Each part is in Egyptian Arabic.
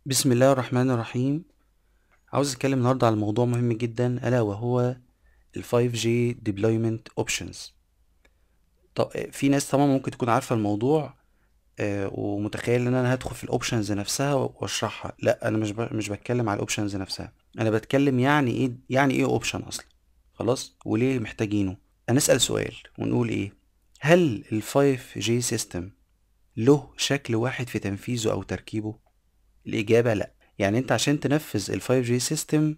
بسم الله الرحمن الرحيم عاوز اتكلم النهارده على موضوع مهم جدا الا وهو ال 5G deployment options طب في ناس طبعا ممكن تكون عارفة الموضوع آه، ومتخيل ان انا هدخل في الاوبشنز نفسها واشرحها لا انا مش ب... مش بتكلم على الاوبشنز نفسها انا بتكلم يعني ايه يعني ايه اوبشن اصلا خلاص وليه محتاجينه هنسأل سؤال ونقول ايه هل ال 5G system له شكل واحد في تنفيذه او تركيبه الإجابة لأ يعني أنت عشان تنفذ ال 5G system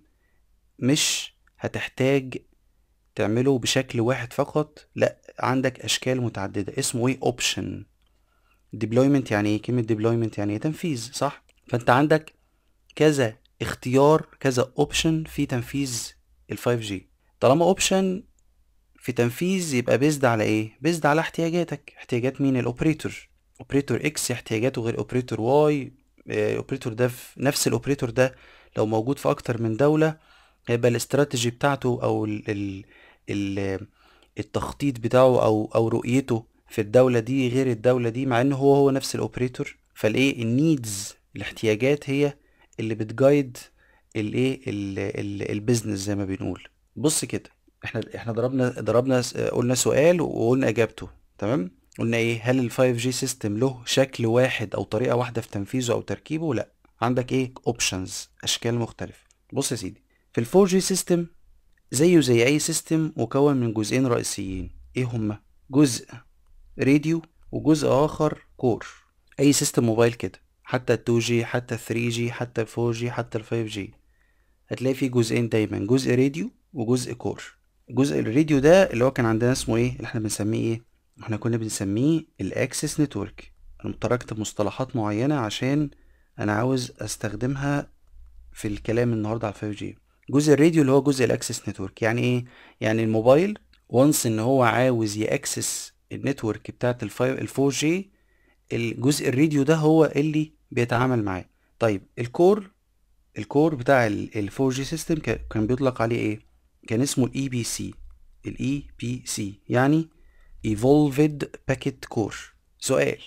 مش هتحتاج تعمله بشكل واحد فقط لأ عندك أشكال متعددة اسمه ايه option deployment يعني ايه كلمة deployment يعني ايه تنفيذ صح فأنت عندك كذا اختيار كذا option في تنفيذ ال 5G طالما option في تنفيذ يبقى بيزد على ايه بيزد على احتياجاتك احتياجات مين الاوبريتور اوبريتور اكس احتياجاته غير اوبريتور واي الاوبريتور ده في نفس الاوبريتور ده لو موجود في اكتر من دولة هيبقى الاستراتيجي بتاعته او ال ال ال التخطيط بتاعه او او رؤيته في الدولة دي غير الدولة دي مع انه هو هو نفس الاوبريتور فالايه النيدز الاحتياجات هي اللي بتجايد الايه البيزنس زي ما بنقول بص كده احنا احنا ضربنا ضربنا س- قلنا سؤال وقلنا اجابته تمام قلنا ايه هل ال 5G سيستم له شكل واحد او طريقة واحدة في تنفيذه او تركيبه لا عندك ايه اوبشنز اشكال مختلفة بص يا سيدي في ال 4G سيستم زيه زي اي سيستم مكون من جزئين رئيسيين ايه هما جزء راديو وجزء اخر كور اي سيستم موبايل كده حتى ال 2G حتى ال 3G حتى ال 4G حتى ال 5G هتلاقي فيه جزئين دايما جزء راديو وجزء كور جزء الراديو ده اللي هو كان عندنا اسمه ايه اللي احنا بنسميه ايه احنا كنا بنسميه الاكسس نتورك انا تركت مصطلحات معينة عشان انا عاوز استخدمها في الكلام النهارده على 5G جزء الراديو اللي هو جزء الاكسس نتورك يعني ايه يعني الموبايل وانس ان هو عاوز ياكسس النتورك بتاعت ال 4G الجزء الراديو ده هو اللي بيتعامل معاه طيب الكور الكور بتاع ال 4G سيستم كان بيطلق عليه ايه كان اسمه الاي بي سي الاي بي سي يعني evolved packet core سؤال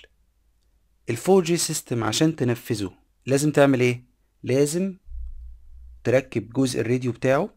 ال 4G سيستم عشان تنفذه لازم تعمل ايه لازم تركب جزء الراديو بتاعه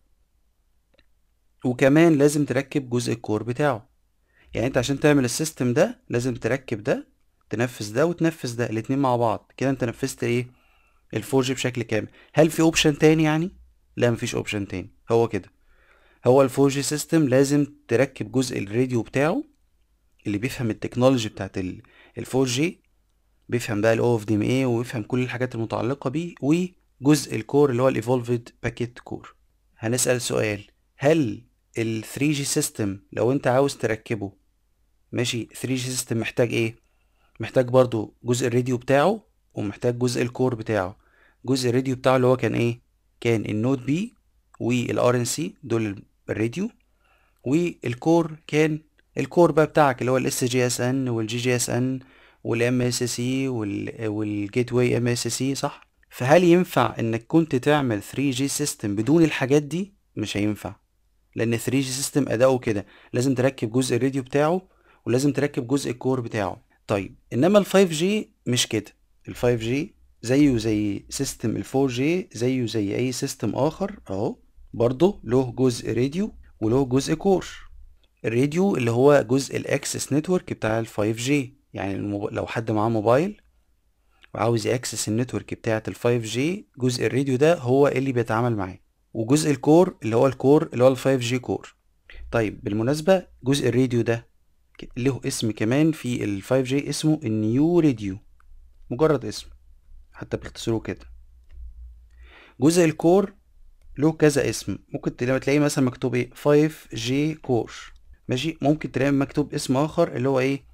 وكمان لازم تركب جزء الكور بتاعه يعني انت عشان تعمل السيستم ده لازم تركب ده تنفذ ده وتنفذ ده الاتنين مع بعض كده انت نفذت ايه ال 4G بشكل كامل هل في اوبشن تاني يعني لا مفيش اوبشن تاني هو كده هو ال 4G سيستم لازم تركب جزء الراديو بتاعه اللي بيفهم التكنولوجي بتاعت ال ال 4G بيفهم بقى ال OFDMA ويفهم كل الحاجات المتعلقة بيه وجزء الكور اللي هو ال Evolved Packet Core هنسأل سؤال هل ال 3G سيستم لو انت عاوز تركبه ماشي 3G سيستم محتاج ايه محتاج برضو جزء الراديو بتاعه ومحتاج جزء الكور بتاعه جزء الراديو بتاعه اللي هو كان ايه كان النود بي والار ان سي دول الراديو والكور كان الكور بقى بتاعك اللي هو الاس جي اس ان والجي جي اس ان والام اس سي والجيت واي ام اس سي صح فهل ينفع انك كنت تعمل 3 جي سيستم بدون الحاجات دي مش هينفع لان 3 جي سيستم اداؤه كده لازم تركب جزء الراديو بتاعه ولازم تركب جزء الكور بتاعه طيب انما ال 5 جي مش كده ال 5 جي زيه زي سيستم ال 4 جي زيه زي اي سيستم اخر اهو برضه له جزء راديو وله جزء كور الراديو اللي هو جزء الاكسس نتورك بتاع ال 5G يعني الموب... لو حد معاه موبايل وعاوز ياكسس النتورك بتاعة ال 5G جزء الراديو ده هو اللي بيتعامل معاه وجزء الكور اللي هو الكور اللي هو ال 5G كور طيب بالمناسبة جزء الراديو ده ك- له اسم كمان في ال 5G اسمه النيو راديو مجرد اسم حتى بيختصروه كده جزء الكور له كذا اسم ممكن تلاقي تلاقيه مثلا مكتوب ايه 5G كور ماشي ممكن تلاقي مكتوب اسم اخر اللي هو ايه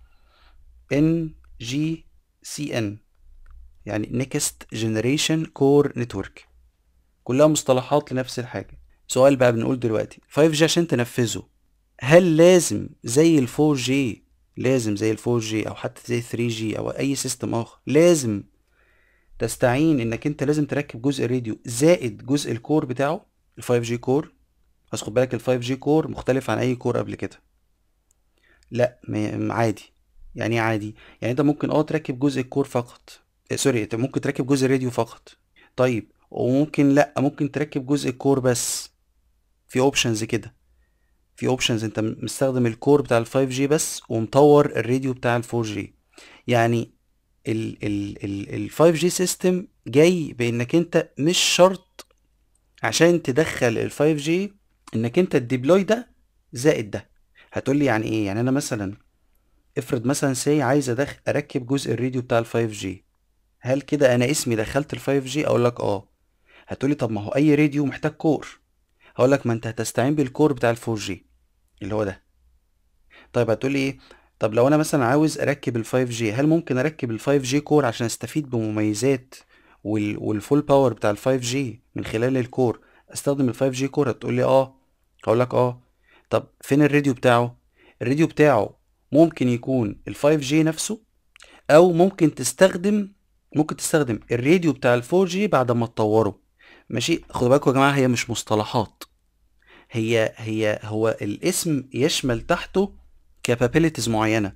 NGCN يعني Next Generation Core Network كلها مصطلحات لنفس الحاجة سؤال بقى بنقول دلوقتي 5G عشان تنفذه هل لازم زي ال 4G لازم زي ال 4G او حتى زي 3G او اي سيستم اخر لازم تستعين انك انت لازم تركب جزء الراديو زائد جزء الكور بتاعه ال 5G كور بس خد بالك ال 5G كور مختلف عن اي كور قبل كده لا ما- عادي يعني ايه عادي يعني انت ممكن اه تركب جزء الكور فقط آه، سوري انت ممكن تركب جزء الراديو فقط طيب وممكن لا ممكن تركب جزء الكور بس في اوبشنز كده في اوبشنز انت مستخدم الكور بتاع ال 5G بس ومطور الراديو بتاع ال 4G يعني ال ال ال ال 5G سيستم جاي بانك انت مش شرط عشان تدخل ال 5G انك انت الديبلوي ده زائد ده هتقول لي يعني ايه يعني انا مثلا افرض مثلا سي عايز أدخ... اركب جزء الراديو بتاع ال 5G هل كده انا اسمي دخلت ال 5G اقول لك اه هتقولي طب ما هو اي راديو محتاج كور هقول لك ما انت هتستعين بالكور بتاع ال 4G اللي هو ده طيب هتقولي ايه طب لو انا مثلا عاوز اركب ال 5G هل ممكن اركب ال 5G كور عشان استفيد بمميزات وال... والفول باور بتاع ال 5G من خلال الكور استخدم ال 5G كور هتقولي اه هقول لك اه طب فين الراديو بتاعه الراديو بتاعه ممكن يكون ال 5G نفسه او ممكن تستخدم ممكن تستخدم الراديو بتاع ال 4G بعد ما تطوره ماشي خدوا بالكم يا جماعه هي مش مصطلحات هي هي هو الاسم يشمل تحته capabilities معينه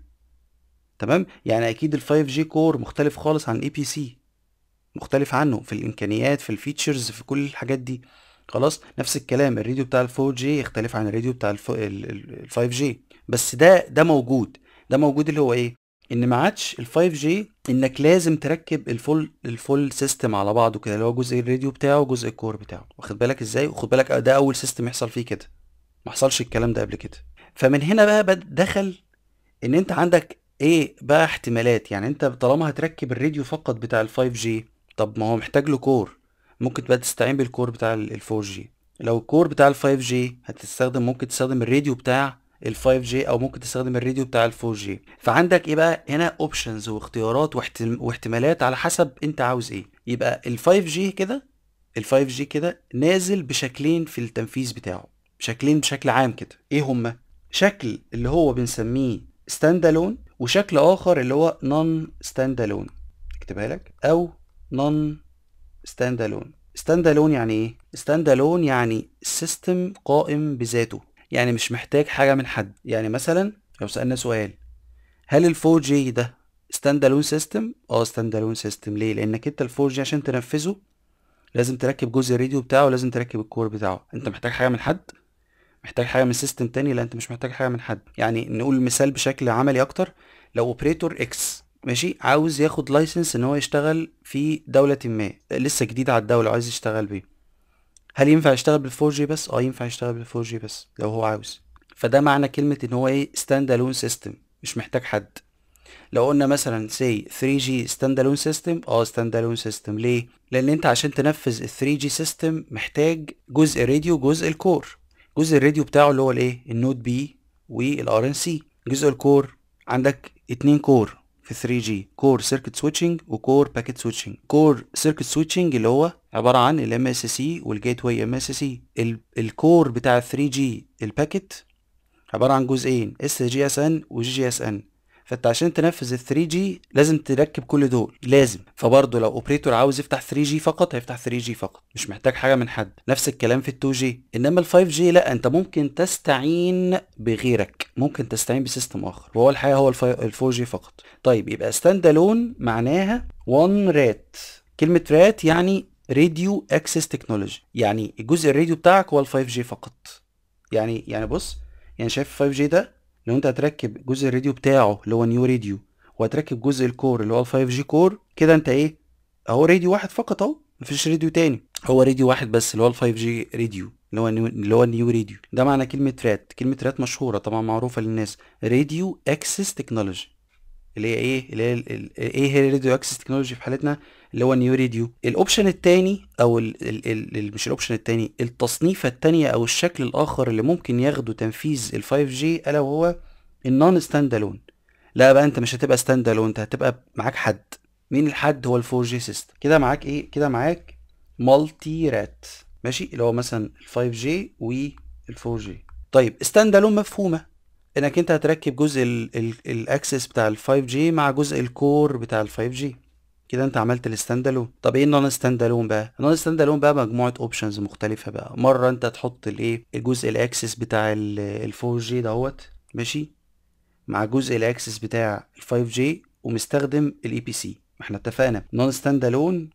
تمام يعني اكيد ال 5G كور مختلف خالص عن الاي بي سي مختلف عنه في الامكانيات في الفيتشرز في كل الحاجات دي خلاص نفس الكلام الراديو بتاع ال 4G يختلف عن الراديو بتاع ال 5G بس ده ده موجود ده موجود اللي هو ايه ان ما عادش ال 5G انك لازم تركب الفول الفول سيستم على بعضه كده اللي هو جزء الراديو بتاعه وجزء الكور بتاعه واخد بالك ازاي وخد بالك ده اول سيستم يحصل فيه كده ما حصلش الكلام ده قبل كده فمن هنا بقى دخل ان انت عندك ايه بقى احتمالات يعني انت طالما هتركب الراديو فقط بتاع ال 5G طب ما هو محتاج له كور ممكن بقى تستعين بالكور بتاع ال 4G لو الكور بتاع ال 5G هتستخدم ممكن تستخدم الراديو بتاع ال 5G او ممكن تستخدم الراديو بتاع ال 4G فعندك ايه بقى هنا اوبشنز واختيارات واحتمالات على حسب انت عاوز ايه يبقى ال 5G كده ال 5G كده نازل بشكلين في التنفيذ بتاعه شكلين بشكل عام كده ايه هما شكل اللي هو بنسميه ستاند الون وشكل اخر اللي هو نون ستاند الون اكتبها لك او نون ستاند الون ستاند الون يعني ايه ستاند الون يعني سيستم قائم بذاته يعني مش محتاج حاجه من حد يعني مثلا لو سالنا سؤال هل ال 4G ده ستاند الون سيستم اه ستاند الون سيستم ليه لانك انت ال 4G عشان تنفذه لازم تركب جزء الراديو بتاعه ولازم تركب الكور بتاعه انت محتاج حاجه من حد محتاج حاجه من سيستم تاني لا انت مش محتاج حاجه من حد يعني نقول مثال بشكل عملي اكتر لو اوبريتور اكس ماشي عاوز ياخد لايسنس ان هو يشتغل في دولة ما لسه جديد على الدولة وعايز يشتغل بيه هل ينفع يشتغل بالفور جي بس اه ينفع يشتغل بالفور جي بس لو هو عاوز فده معنى كلمة ان هو ايه ستاند الون سيستم مش محتاج حد لو قلنا مثلا سي 3G ستاند الون سيستم اه ستاند الون سيستم ليه لان انت عشان تنفذ ال 3G سيستم محتاج جزء راديو جزء الكور جزء الراديو بتاعه اللي هو الايه النود بي والار ان سي جزء الكور عندك اتنين كور في 3G كور سيركت سويتشنج وكور باكيت سويتشنج كور سيركت سويتشنج اللي هو عبارة عن الام اس سي والجيت واي ام اس سي الكور بتاع 3G الباكيت عبارة عن جزئين اس جي اس ان وجي جي اس ان فانت عشان تنفذ ال 3G لازم تركب كل دول لازم فبرضه لو اوبريتور عاوز يفتح 3G فقط هيفتح 3G فقط مش محتاج حاجه من حد نفس الكلام في ال 2G انما ال 5G لا انت ممكن تستعين بغيرك ممكن تستعين بسيستم اخر وهو الحقيقه هو ال 4G فقط طيب يبقى ستاند الون معناها 1 رات كلمه رات يعني راديو اكسس تكنولوجي يعني الجزء الراديو بتاعك هو ال 5G فقط يعني يعني بص يعني شايف 5G ده لو انت هتركب جزء الراديو بتاعه اللي هو نيو راديو وهتركب جزء الكور اللي هو ال 5 جي كور كده انت ايه اهو راديو واحد فقط اهو مفيش راديو تاني هو راديو واحد بس اللي هو ال 5 جي راديو اللي هو نيو اللي هو النيو راديو ده معنى كلمه رات كلمه رات مشهوره طبعا معروفه للناس راديو اكسس تكنولوجي اللي هي ايه اللي هي ايه هي الراديو اكسس تكنولوجي في حالتنا اللي هو النيو راديو الاوبشن التاني او ال ال ال مش الاوبشن التاني التصنيفه التانية او الشكل الاخر اللي ممكن ياخده تنفيذ ال 5 جي الا وهو النون ستاند الون لا بقى انت مش هتبقى ستاند الون انت هتبقى معاك حد مين الحد هو ال 4 جي سيستم كده معاك ايه كده معاك مالتي رات ماشي اللي هو مثلا ال 5 جي وال 4 جي طيب ستاند الون مفهومه انك انت هتركب جزء الاكسس بتاع ال 5 جي مع جزء الكور بتاع ال 5 جي كده انت عملت الستاند الون طب ايه النون ستاند الون بقى النون ستاند الون بقى مجموعه اوبشنز مختلفه بقى مره انت تحط الايه الجزء الاكسس بتاع ال 4 جي دوت ماشي مع جزء الاكسس بتاع ال 5G ومستخدم الاي بي سي ما احنا اتفقنا نون ستاند الون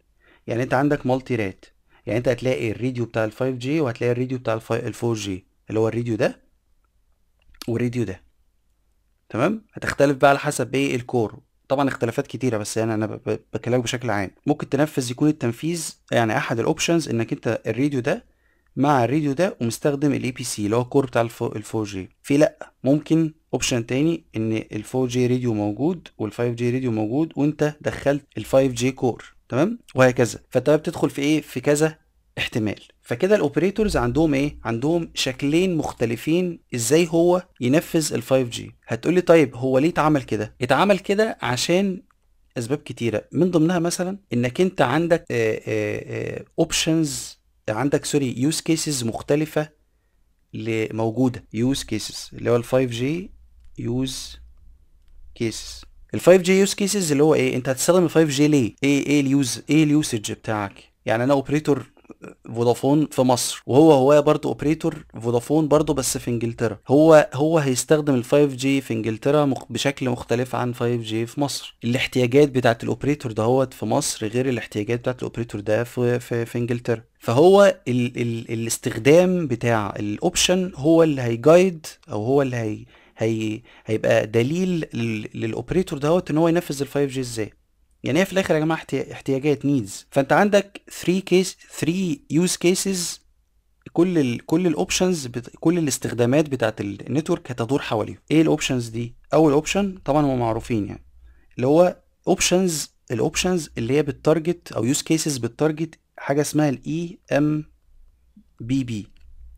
يعني انت عندك مالتي رات يعني انت هتلاقي الراديو بتاع ال 5 جي وهتلاقي الراديو بتاع ال 4 جي اللي هو الراديو ده والراديو ده تمام هتختلف بقى على حسب ايه الكور طبعا اختلافات كتيرة بس يعني انا بكلمك بشكل عام ممكن تنفذ يكون التنفيذ يعني احد الاوبشنز انك انت الراديو ده مع الراديو ده ومستخدم الاي بي سي اللي هو الكور بتاع ال 4 جي في لا ممكن اوبشن تاني ان ال 4 جي راديو موجود وال 5 جي راديو موجود وانت دخلت ال 5 جي كور تمام وهكذا فانت بتدخل في ايه في كذا احتمال فكده الاوبريتورز عندهم ايه عندهم شكلين مختلفين ازاي هو ينفذ ال 5 جي هتقولي طيب هو ليه اتعمل كده اتعمل كده عشان اسباب كتيره من ضمنها مثلا انك انت عندك اوبشنز عندك سوري يوز كيسز مختلفه موجوده يوز كيسز اللي هو ال 5 جي يوز كيسز ال 5 جي يوز كيسز اللي هو ايه انت هتستخدم ال 5 جي ليه ايه ايه اليوز ايه اليوسج بتاعك يعني انا اوبريتور فودافون في مصر وهو هو برضه اوبريتور فودافون برضه بس في انجلترا هو هو هيستخدم ال 5 جي في انجلترا مخ بشكل مختلف عن 5 جي في مصر الاحتياجات بتاعت الاوبريتور دهوت في مصر غير الاحتياجات بتاعت الاوبريتور ده في في, في انجلترا فهو ال ال الاستخدام بتاع الاوبشن هو اللي هيجايد او هو اللي هي هي هيبقى دليل للاوبريتور دهوت ان هو ينفذ ال 5 جي ازاي يعني هي في الاخر يا جماعه احتياجات نيدز فانت عندك 3 كيس 3 يوز كيسز كل ال كل الاوبشنز بت... كل الاستخدامات بتاعت النتورك هتدور حواليهم ايه الاوبشنز دي اول اوبشن طبعا هم معروفين يعني اللي هو اوبشنز الاوبشنز اللي هي بالتارجت او يوز كيسز بالتارجت حاجه اسمها الاي ام بي بي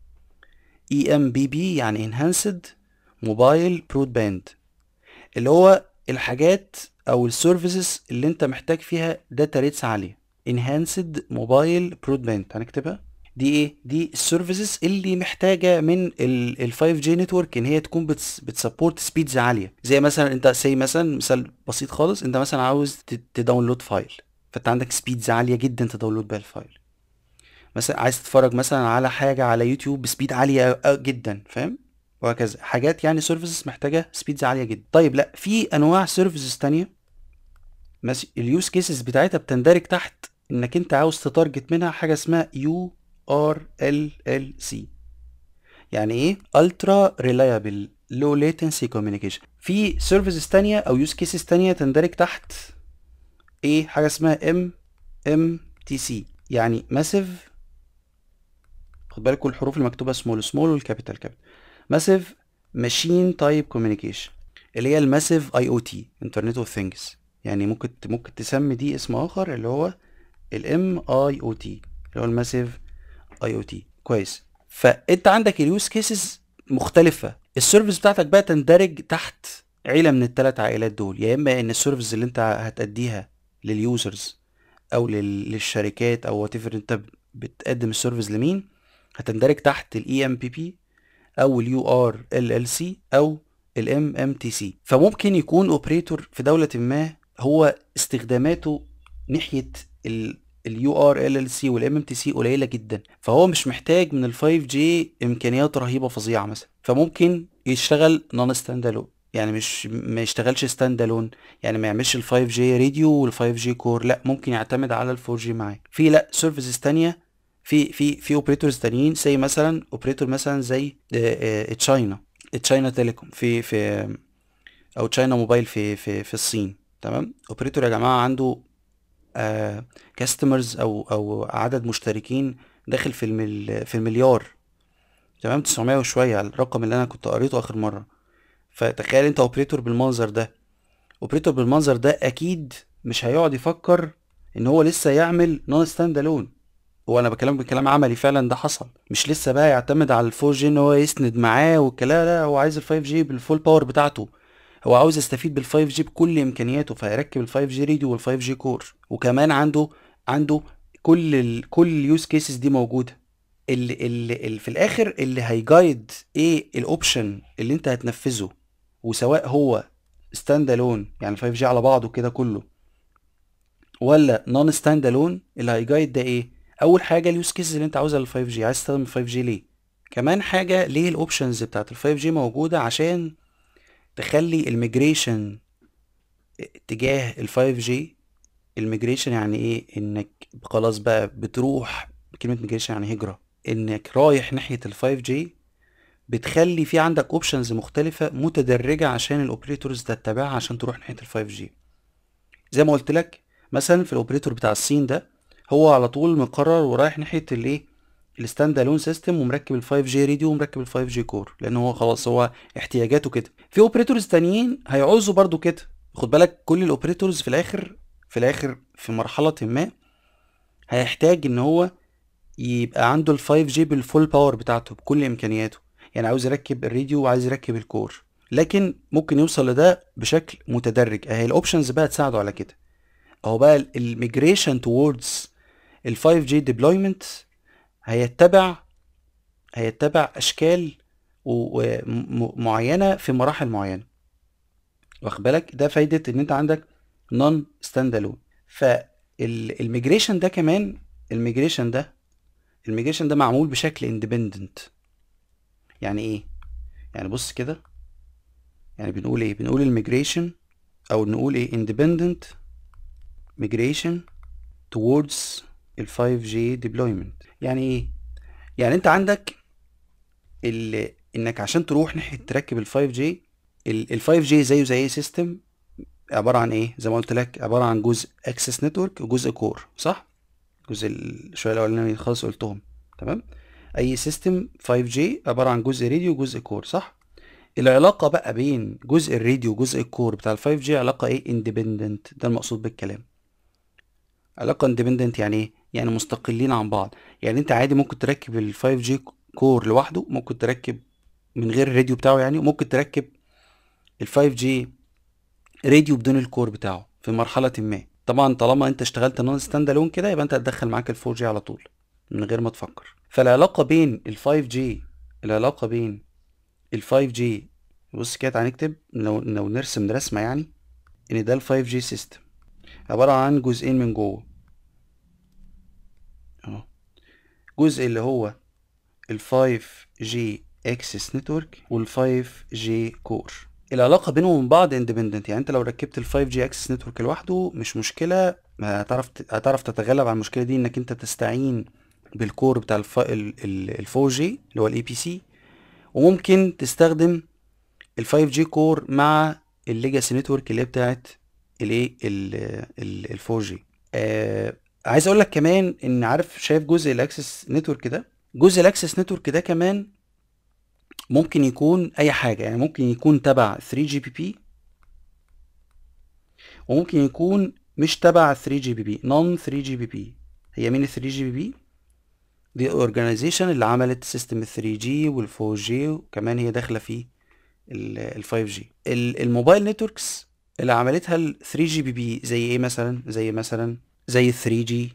اي ام بي بي يعني انهانسد موبايل برود باند اللي هو الحاجات او السيرفيسز اللي انت محتاج فيها داتا ريتس عاليه enhanced موبايل برودباند هنكتبها دي ايه دي السيرفيسز اللي محتاجه من ال 5 جي نتورك ان هي تكون بتسبورت سبيدز عاليه زي مثلا انت سي مثلا مثال بسيط خالص انت مثلا عاوز تداونلود فايل فانت عندك سبيدز عاليه جدا تداونلود بيها الفايل مثلا عايز تتفرج مثلا على حاجه على يوتيوب بسبيد عاليه جدا فاهم وهكذا حاجات يعني سيرفيسز محتاجه سبيدز عاليه جدا طيب لا في انواع سيرفيسز تانية ماشي اليوز كيسز بتاعتها بتندرج تحت انك انت عاوز تتارجت منها حاجه اسمها يو ار ال ال سي يعني ايه الترا ريلايبل لو ليتنسي كوميونيكيشن في سيرفيسز تانية او يوز كيسز تانية تندرج تحت ايه حاجه اسمها ام ام تي سي يعني ماسيف خد بالكم الحروف المكتوبه سمول سمول والكابيتال كابيتال ماسيف ماشين تايب كوميونيكيشن اللي هي الماسيف اي او تي انترنت اوف ثينجز يعني ممكن ممكن تسمي دي اسم اخر اللي هو الام اي او تي اللي هو الماسيف اي او تي كويس فانت عندك اليوز كيسز مختلفه السيرفيس بتاعتك بقى تندرج تحت عيله من الثلاث عائلات دول يا اما ان السيرفيس اللي انت هتأديها لليوزرز او للشركات او وات انت بتقدم السيرفيس لمين هتندرج تحت الاي ام بي بي او اليو ار ال ال سي او الام ام تي سي فممكن يكون اوبريتور في دوله ما هو استخداماته ناحيه اليو ار ال ال سي والام ام تي سي قليله جدا فهو مش محتاج من ال 5 جي امكانيات رهيبه فظيعه مثلا فممكن يشتغل نون ستاند الون يعني مش ما يشتغلش ستاند الون يعني ما يعملش ال 5 جي راديو وال 5 جي كور لا ممكن يعتمد على ال 4 جي معاه في لا سيرفيسز تانية في في في اوبريتورز تانيين زي مثلا اوبريتور مثلا زي تشاينا تشاينا تيليكوم في في او تشاينا موبايل في في في الصين تمام اوبريتور يا جماعه عنده كاستمرز آه او او عدد مشتركين داخل في المل في المليار تمام 900 وشويه الرقم اللي انا كنت قريته اخر مره فتخيل انت اوبريتور بالمنظر ده اوبريتور بالمنظر ده اكيد مش هيقعد يفكر ان هو لسه يعمل نون ستاند الون هو انا بكلمك بكلام عملي فعلا ده حصل مش لسه بقى يعتمد على الفور جي ان هو يسند معاه والكلام لا هو عايز الفايف جي بالفول باور بتاعته هو عاوز يستفيد بالفايف جي بكل امكانياته فهيركب الفايف جي راديو والفايف جي كور وكمان عنده عنده كل ال كل اليوز كيسز دي موجوده اللي, اللي, اللي في الاخر اللي هيجايد ايه الاوبشن اللي انت هتنفذه وسواء هو ستاند الون يعني 5 جي على بعضه كده كله ولا نون ستاند الون اللي هيجايد ده ايه اول حاجه اليوز كيسز اللي انت عاوزها لل 5 جي عايز تستخدم ال 5 جي ليه كمان حاجه ليه الاوبشنز بتاعت ال 5 جي موجوده عشان تخلي الميجريشن تجاه ال 5 جي الميجريشن يعني ايه انك خلاص بقى بتروح كلمة ميجريشن يعني هجرة انك رايح ناحية ال 5G بتخلي في عندك اوبشنز مختلفة متدرجة عشان الاوبريتورز تتبعها عشان تروح ناحية ال 5G زي ما قلت لك مثلا في الاوبريتور بتاع الصين ده هو على طول مقرر ورايح ناحية الايه الستاند الون سيستم ومركب ال 5 جي راديو ومركب ال 5 جي كور لان هو خلاص هو احتياجاته كده في اوبريتورز تانيين هيعوزوا برضو كده خد بالك كل الاوبريتورز في الاخر في الاخر في مرحله ما هيحتاج ان هو يبقى عنده ال 5 جي بالفول باور بتاعته بكل امكانياته يعني عاوز يركب الراديو وعايز يركب الكور لكن ممكن يوصل لده بشكل متدرج اهي الاوبشنز بقى تساعده على كده اهو بقى الميجريشن تووردز ال 5 جي ديبلويمنت هيتبع هيتبع اشكال معينه في مراحل معينه واخد بالك ده فايده ان انت عندك نون ستاند الون فالميجريشن ده كمان الميجريشن ده الميجريشن ده معمول بشكل اندبندنت يعني ايه يعني بص كده يعني بنقول ايه بنقول الميجريشن او نقول ايه independent migration towards ال 5G deployment يعني ايه يعني انت عندك ال... انك عشان تروح ناحيه تركب ال 5G ال 5G زيه زي اي سيستم عباره عن ايه زي ما قلت لك عباره عن جزء اكسس نتورك وجزء كور صح الجزء الشويه الاولاني خالص قلتهم تمام اي سيستم 5G عباره عن جزء راديو وجزء كور صح العلاقه بقى بين جزء الراديو وجزء الكور بتاع ال 5G علاقه ايه اندبندنت ده المقصود بالكلام علاقه اندبندنت يعني ايه يعني مستقلين عن بعض يعني انت عادي ممكن تركب ال 5G كور لوحده ممكن تركب من غير الراديو بتاعه يعني وممكن تركب ال 5G راديو بدون الكور بتاعه في مرحلة ما طبعا طالما انت اشتغلت نون ستاند الون كده يبقى انت هتدخل معاك ال 4G على طول من غير ما تفكر فالعلاقة بين ال 5G العلاقة بين ال 5G بص كده هنكتب لو لو نرسم رسمة يعني ان ده ال 5G سيستم عبارة عن جزئين من جوه اهو جزء اللي هو ال 5G Access Network وال 5G Core العلاقة بينهم وبين بعض اندبندنت يعني انت لو ركبت ال 5G Access Network لوحده مش مشكلة هتعرف هتعرف تتغلب على المشكلة دي انك انت تستعين بالكور بتاع ال ال 4G اللي هو الاي بي سي وممكن تستخدم ال 5G كور مع الليجاسي نتورك اللي هي بتاعت الايه ال 4G آه عايز اقول لك كمان ان عارف شايف جزء الاكسس نتورك ده جزء الاكسس نتورك ده كمان ممكن يكون اي حاجه يعني ممكن يكون تبع 3 جي بي بي وممكن يكون مش تبع 3 جي بي بي نون 3 جي بي بي هي مين ال 3 جي بي بي دي اورجانيزيشن اللي عملت سيستم ال 3 جي وال 4 جي وكمان هي داخله في ال 5 جي الموبايل نتوركس اللي عملتها ال 3 جي بي بي زي ايه مثلا زي مثلا زي ال 3 جي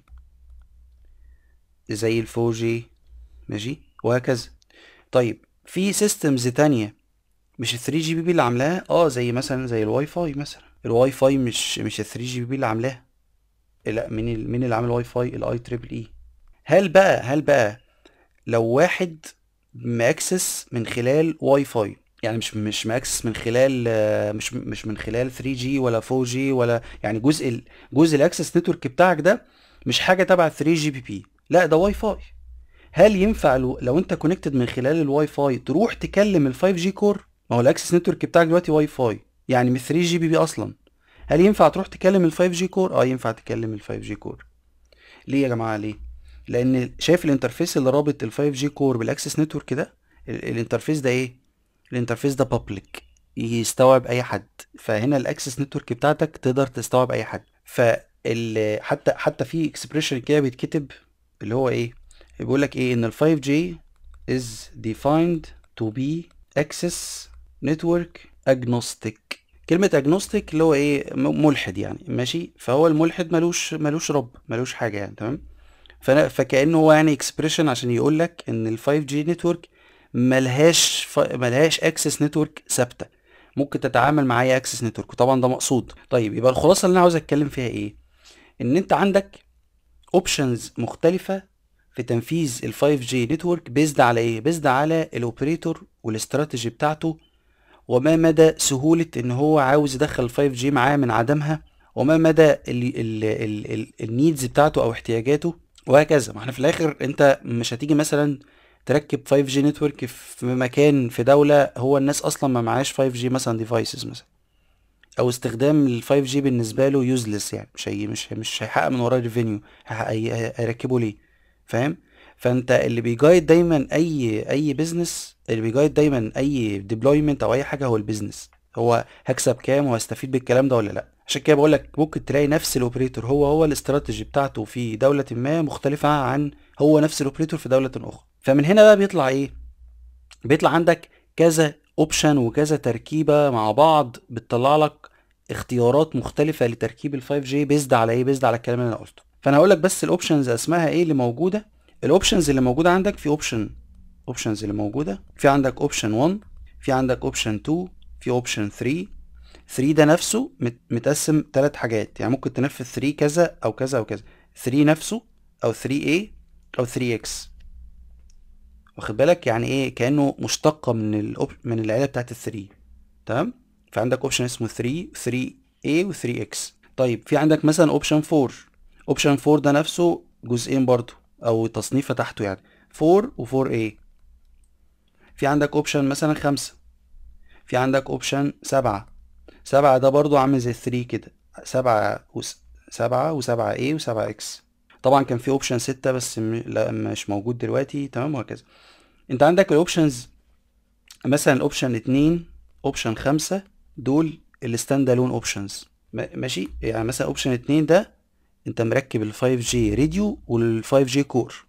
زي ال 4 جي ماشي وهكذا طيب في سيستمز تانية مش ال 3 جي بي بي اللي عاملاها اه زي مثلا زي الواي فاي مثلا الواي فاي مش مش ال 3 جي بي بي اللي عاملاها لا مين مين اللي عامل واي فاي الاي تريبل اي هل بقى هل بقى لو واحد ماكسس من خلال واي فاي يعني مش مش ماكسس من خلال مش مش من خلال 3 جي ولا 4 جي ولا يعني جزء جزء الاكسس نتورك بتاعك ده مش حاجه تبع 3 جي بي بي لا ده واي فاي هل ينفع لو, لو انت كونكتد من خلال الواي فاي تروح تكلم ال 5 جي كور ما هو الاكسس نتورك بتاعك دلوقتي واي فاي يعني من 3 جي بي بي اصلا هل ينفع تروح تكلم ال 5 جي كور اه ينفع تكلم ال 5 جي كور ليه يا جماعه ليه لان شايف الانترفيس اللي رابط ال 5 جي كور بالاكسس نتورك ده الانترفيس ده ايه الانترفيس ده بابليك يستوعب اي حد فهنا الاكسس نتورك بتاعتك تقدر تستوعب اي حد فال حتى حتى في اكسبريشن كده بيتكتب اللي هو ايه بيقول لك ايه ان ال 5G is defined to be access network agnostic كلمة agnostic اللي هو ايه ملحد يعني ماشي فهو الملحد ملوش ملوش رب ملوش حاجة يعني تمام فكأنه هو يعني اكسبريشن عشان يقول لك ان ال 5G نتورك ملهاش ف... ملهاش اكسس نتورك ثابته ممكن تتعامل مع اي اكسس نتورك وطبعا ده مقصود طيب يبقى الخلاصه اللي انا عاوز اتكلم فيها ايه ان انت عندك اوبشنز مختلفه في تنفيذ ال 5G نتورك بيزد على ايه بيزد على الاوبريتور والاستراتيجي بتاعته وما مدى سهوله ان هو عاوز يدخل 5G معاه من عدمها وما مدى النيدز بتاعته او احتياجاته وهكذا ما احنا في الاخر انت مش هتيجي مثلا تركب 5G نتورك في مكان في دولة هو الناس اصلا ما معاش 5G مثلا ديفايسز مثلا او استخدام ال 5G بالنسبة له يوزلس يعني مش هي مش مش هيحقق من وراه ريفينيو هيركبه ليه فاهم فانت اللي بيجايد دايما اي اي بزنس اللي بيجايد دايما اي ديبلويمنت او اي حاجه هو البيزنس هو هكسب كام وهستفيد بالكلام ده ولا لا عشان كده بقول لك ممكن تلاقي نفس الاوبريتور هو هو الاستراتيجي بتاعته في دوله ما مختلفه عن هو نفس الاوبريتور في دوله اخرى فمن هنا بقى بيطلع ايه بيطلع عندك كذا اوبشن وكذا تركيبه مع بعض بتطلع لك اختيارات مختلفه لتركيب ال 5G بيزد على ايه بيزد على الكلام اللي انا قلته فانا هقول لك بس الاوبشنز اسمها ايه اللي موجوده الاوبشنز اللي موجوده عندك في اوبشن اوبشنز اللي موجوده في عندك اوبشن 1 في عندك اوبشن 2 في اوبشن 3 3 ده نفسه متقسم ثلاث حاجات يعني ممكن تنفذ 3 كذا او كذا او كذا 3 نفسه او 3A او 3X واخد بالك يعني ايه كانه مشتقه من الأوب... من العيله بتاعت ال 3 تمام فعندك اوبشن اسمه 3 3A و 3X طيب في عندك مثلا اوبشن 4 اوبشن 4 ده نفسه جزئين برضو او تصنيفه تحته يعني 4 و 4A في عندك اوبشن مثلا خمسة في عندك اوبشن سبعة سبعة ده برضو عامل زي 3 كده سبعة و سبعة وسبعة A وسبعة X طبعا كان في اوبشن ستة بس م... لا مش موجود دلوقتي تمام وهكذا انت عندك الاوبشنز مثلا الاوبشن اتنين اوبشن خمسة دول الستاند الون اوبشنز ماشي يعني مثلا اوبشن اتنين ده انت مركب ال 5G راديو وال 5G كور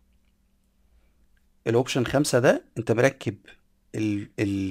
الاوبشن خمسة ده انت مركب ال ال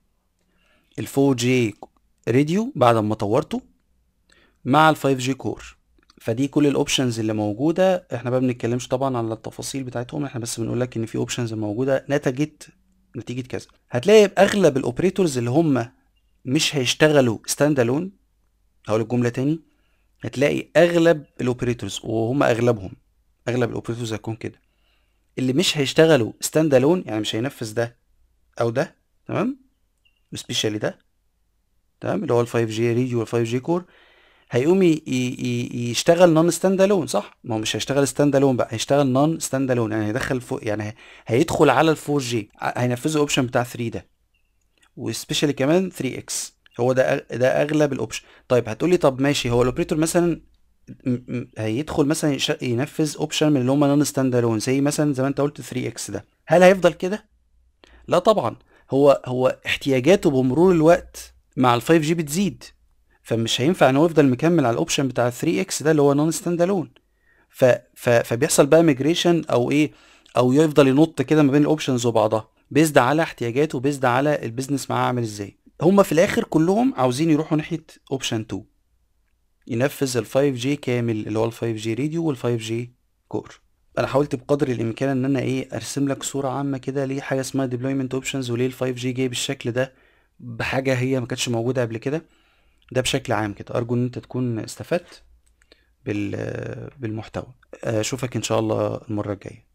ال 4G راديو بعد ما طورته مع ال 5G كور فدي كل الاوبشنز اللي موجوده احنا بقى بنتكلمش طبعا على التفاصيل بتاعتهم احنا بس بنقول لك ان في اوبشنز موجوده نتجت نتيجه كذا هتلاقي اغلب الاوبريتورز اللي هم مش هيشتغلوا ستاند الون هقول الجمله تاني هتلاقي اغلب الاوبريتورز وهم اغلبهم اغلب الاوبريتورز هيكون كده اللي مش هيشتغلوا ستاند الون يعني مش هينفذ ده او ده تمام سبيشالي ده تمام اللي هو ال 5 جي ريجي وال 5 جي كور هيقوم يشتغل نون ستاند الون صح ما هو مش هيشتغل ستاند الون بقى هيشتغل نون ستاند الون يعني هيدخل فوق يعني هيدخل على ال 4 جي هينفذوا الاوبشن بتاع 3 ده وسبيشالي كمان 3 اكس هو ده ده اغلب الاوبشن طيب هتقولي طب ماشي هو الاوبريتور مثلا هيدخل مثلا ينفذ اوبشن من اللي هم نون ستاند الون زي مثلا زي ما انت قلت 3 اكس ده هل هيفضل كده لا طبعا هو هو احتياجاته بمرور الوقت مع ال 5 جي بتزيد فمش هينفع ان هو يفضل مكمل على الاوبشن بتاع 3 اكس ده اللي هو نون ستاند الون ف... ف... فبيحصل بقى ميجريشن او ايه او يفضل ينط كده ما بين الاوبشنز وبعضها بيزد على احتياجاته وبيزد على البيزنس معاه عامل ازاي هما في الاخر كلهم عاوزين يروحوا ناحيه اوبشن 2 ينفذ ال 5 جي كامل اللي هو ال 5 جي راديو وال 5 جي كور انا حاولت بقدر الامكان ان انا ايه ارسم لك صوره عامه كده ليه حاجه اسمها ديبلويمنت اوبشنز وليه ال 5 جي جاي بالشكل ده بحاجه هي ما كانتش موجوده قبل كده ده بشكل عام كده ارجو ان انت تكون استفدت بالمحتوى اشوفك ان شاء الله المره الجايه